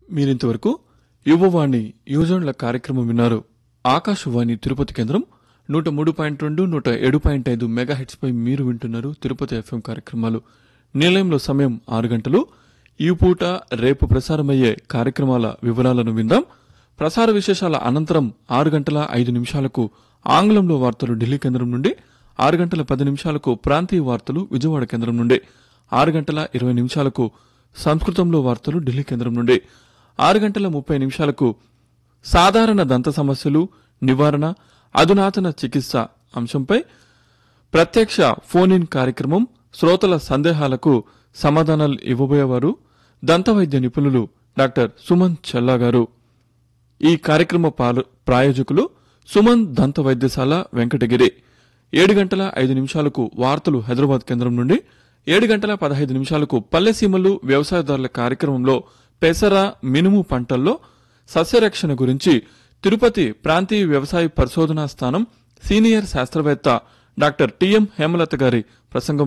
మీరింతవరకు యువవాణి యువజనుల కార్యక్రమం విన్నారు ఆకాశవాణి తిరుపతి కేంద్రం నూట మూడు పాయింట్ రెండు నూట ఏడు పాయింట్ ఐదు మెగా హెడ్స్ పై మీరు వింటున్నారు తిరుపతి ఎఫ్ఎం కార్యక్రమాలు నిలయంలో సమయం ఆరు గంటలు ఈ పూట రేపు ప్రసారమయ్యే కార్యక్రమాల వివరాలను విందాం ప్రసార విశేషాల అనంతరం ఆరు గంటల ఐదు నిమిషాలకు ఆంగ్లంలో వార్తలు ఢిల్లీ కేంద్రం నుండి ఆరు గంటల పది నిమిషాలకు ప్రాంతీయ వార్తలు విజయవాడ కేంద్రం నుండి ఆరు గంటల ఇరవై నిమిషాలకు సంస్కృతంలో వార్తలు ఢిల్లీ కేంద్రం నుండి ఆరు గంటల ముప్పై నిమిషాలకు సాధారణ దంత సమస్యలు నివారణ అధునాతన చికిత్స అంశంపై ప్రత్యక్ష ఫోన్ ఇన్ కార్యక్రమం శ్రోతల సందేహాలకు సమాధానాలు ఇవ్వబోయేవారు దంతవైద్య నిపుణులు డాక్టర్ సుమన్ చెల్లా గారు ఈ కార్యక్రమ పాలు- ప్రాయోజకులు సుమన్ దంత వైద్యశాల వెంకటగిరి ఏడు గంటల ఐదు నిమిషాలకు వార్తలు హైదరాబాద్ కేంద్రం నుండి ఏడు గంటల పదహైదు నిమిషాలకు పల్లెసీమలు వ్యవసాయదారుల కార్యక్రమంలో పెసర మినుము పంటల్లో సస్యరక్షణ గురించి తిరుపతి ప్రాంతీయ వ్యవసాయ పరిశోధనా స్థానం సీనియర్ శాస్త్రవేత్త డాక్టర్ టిఎం హేమలత గారి ప్రసంగం